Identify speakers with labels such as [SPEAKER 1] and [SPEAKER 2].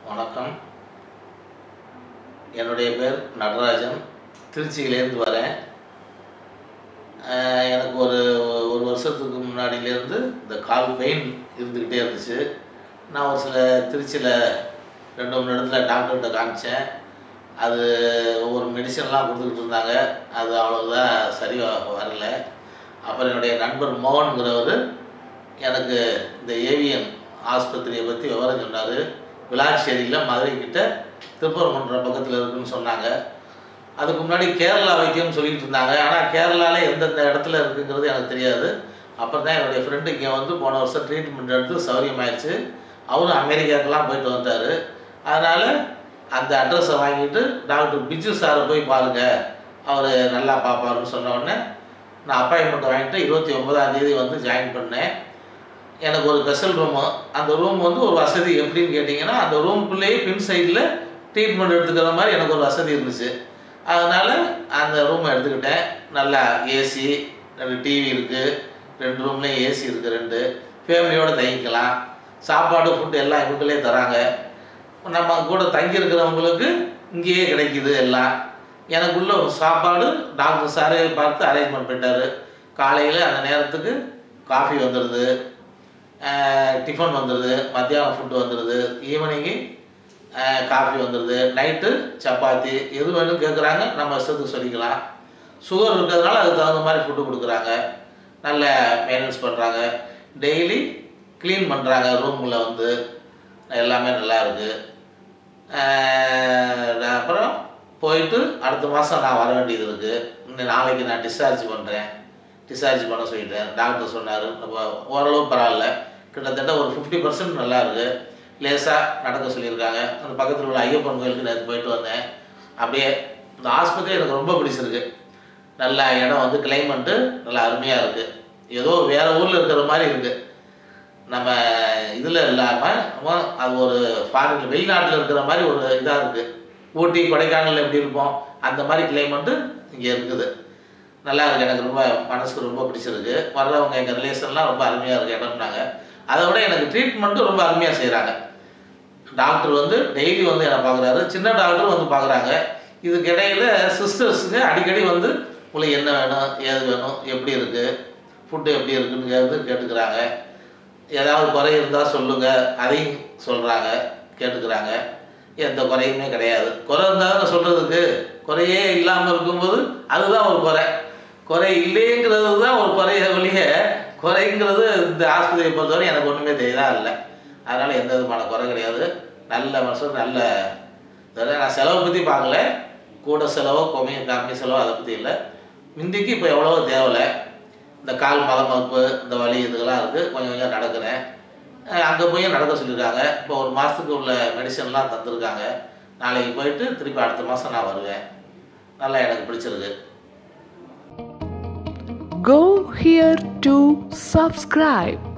[SPEAKER 1] வணக்கம் என்னுடைய பேர் நடராஜன் திருச்சியிலேருந்து வரேன் அஹ் எனக்கு ஒரு ஒரு வருஷத்துக்கு முன்னாடியிலேருந்து இந்த கால் பெயின் இருந்துக்கிட்டே இருந்துச்சு நான் ஒரு சில திருச்சியில் ரெண்டு மூணு இடத்துல டாக்டர்கிட்ட காமிச்சேன் அது ஒவ்வொரு மெடிசன்லாம் கொடுத்துக்கிட்டு இருந்தாங்க அது அவ்வளோதான் சரி வ- வரல அப்புறம் என்னுடைய நண்பர் மோகனுங்கிறவர் எனக்கு இந்த ஏவிஎன் ஆஸ்பத்திரியை பற்றி விவரம் சொன்னார் விளாச்சேரியில் மதுரை கிட்ட திருப்பரங்குன்றம் பக்கத்தில் இருக்குன்னு சொன்னாங்க அதுக்கு முன்னாடி கேரளா வைத்தியம்னு சொல்லிட்டு இருந்தாங்க ஆனால் கேரளாவில் எந்தெந்த இடத்துல இருக்குங்கிறது எனக்கு தெரியாது அப்புறம் தான் என்னுடைய ஃப்ரெண்டு இங்கே வந்து போன வருஷம் ட்ரீட்மெண்ட் எடுத்து சௌரியமாயிடுச்சு அவரும் அமெரிக்காக்கெல்லாம் போயிட்டு வந்தார் அதனால் அந்த அட்ரஸை வாங்கிட்டு டாக்டர் பிஜு சாரை போய் பாருங்கள் அவர் நல்லா பார்ப்பாருன்னு சொன்ன உடனே நான் அப்பாயின்மெண்ட் வாங்கிட்டு இருபத்தி ஒன்பதாம் தேதி வந்து ஜாயின் பண்ணேன் எனக்கு ஒரு ஸ்பெஷல் ரூமு அந்த ரூம் வந்து ஒரு வசதி எப்படின்னு கேட்டிங்கன்னா அந்த ரூமுக்குள்ளேயே பின் சைடில் ட்ரீட்மெண்ட் எடுத்துக்கிற மாதிரி எனக்கு ஒரு வசதி இருந்துச்சு அதனால் அந்த ரூமை எடுத்துக்கிட்டேன் நல்லா ஏசி ரெண்டு டிவி இருக்குது ரெண்டு ரூம்லேயும் ஏசி இருக்குது ரெண்டு ஃபேமிலியோடு தங்கிக்கலாம் சாப்பாடு ஃபுட்டு எல்லாம் இவங்களே தராங்க நம்ம கூட தங்கி இருக்கிறவங்களுக்கு இங்கேயே கிடைக்குது எல்லாம் எனக்குள்ள ஒரு சாப்பாடு டாக்டர் சாரே பார்த்து அரேஞ்ச்மெண்ட் பண்ணிட்டாரு காலையில் அந்த நேரத்துக்கு காஃபி வந்துடுது டிஃபன் வந்துடுது மத்தியானம் ஃபுட்டு வந்துடுது ஈவினிங்கு காஃபி வந்துடுது நைட்டு சப்பாத்தி எது வேணும் கேட்குறாங்க நம்ம இஷ்டத்துக்கு சொல்லிக்கலாம் சுகர் இருக்கிறதுனால அதுக்கு தகுந்த மாதிரி ஃபுட்டு கொடுக்குறாங்க நல்ல மெயின்டெனன்ஸ் பண்ணுறாங்க டெய்லி க்ளீன் பண்ணுறாங்க ரூமில் வந்து எல்லாமே நல்லா இருக்குது அப்புறம் போயிட்டு அடுத்த மாதம் நான் வர வேண்டியது இருக்குது இன்னும் நாளைக்கு நான் டிஸ்சார்ஜ் பண்ணுறேன் டிஸ்சார்ஜ் பண்ண சொல்லிட்டேன் டாக்டர் சொன்னார் நம்ம ஓரளவு பரவாயில்ல கிட்டத்தட்ட ஒரு ஃபிஃப்டி பர்சன்ட் நல்லா இருக்குது லேசாக நடக்க சொல்லியிருக்காங்க அந்த பக்கத்தில் உள்ள ஐயப்பன் கோயிலுக்கு நேற்று போயிட்டு வந்தேன் அப்படியே இந்த ஆஸ்பத்திரி எனக்கு ரொம்ப பிடிச்சிருக்கு நல்ல இடம் வந்து கிளைமேட்டு நல்லா அருமையாக இருக்குது ஏதோ வேறு ஊரில் இருக்கிற மாதிரி இருக்குது நம்ம இதில் இல்லாமல் அது ஒரு ஃபாரின் வெளிநாட்டில் இருக்கிற மாதிரி ஒரு இதாக இருக்குது ஊட்டி கொடைக்கானல் எப்படி இருப்போம் அந்த மாதிரி கிளைமேட்டு இங்கே இருக்குது நல்லா இருக்கு எனக்கு ரொம்ப மனசுக்கு ரொம்ப பிடிச்சிருக்கு வர்றவங்க எங்கள் ரிலேஷன்லாம் ரொம்ப அருமையாக இருக்கு இடம்னாங்க அதை விட எனக்கு ட்ரீட்மெண்ட்டும் ரொம்ப அருமையாக செய்கிறாங்க டாக்டர் வந்து டெய்லி வந்து என்னை பார்க்குறாரு சின்ன டாக்டரும் வந்து பார்க்குறாங்க இதுக்கு இடையில சிஸ்டர்ஸுங்க அடிக்கடி வந்து உங்களுக்கு என்ன வேணும் ஏது வேணும் எப்படி இருக்குது ஃபுட்டு எப்படி இருக்குன்னு கேட்டு கேட்டுக்கிறாங்க ஏதாவது குறை இருந்தால் சொல்லுங்கள் அதையும் சொல்கிறாங்க கேட்டுக்கிறாங்க எந்த குறையுமே கிடையாது குறை இருந்தாலும் சொல்கிறதுக்கு குறையே இல்லாமல் இருக்கும்போது அதுதான் ஒரு குறை குறை இல்லைங்கிறது தான் ஒரு குறைய வழிய குறைங்கிறது இந்த ஆஸ்பத்திரியை பொறுத்தவரை எனக்கு ஒன்றுமே தெரியுதா இல்லை அதனால் எந்த விதமான குறை கிடையாது நல்ல மனுஷன் நல்ல இதெல்லாம் நான் செலவை பற்றி பார்க்கல கூட செலவோ கம்மி கம்மி செலவோ அதை பற்றி இல்லை முந்திக்கு இப்போ எவ்வளவோ தேவையில்லை இந்த கால் மதமப்பு இந்த வலி இதுகெல்லாம் இருக்குது கொஞ்சம் கொஞ்சம் நடக்கிறேன் அங்கே போய் நடக்க சொல்லியிருக்காங்க இப்போ ஒரு மாதத்துக்கு உள்ள மெடிசன்லாம் தந்திருக்காங்க நாளைக்கு போயிட்டு திருப்பி அடுத்த மாதம் நான் வருவேன் நல்லா எனக்கு பிடிச்சிருக்கு
[SPEAKER 2] Go here to subscribe.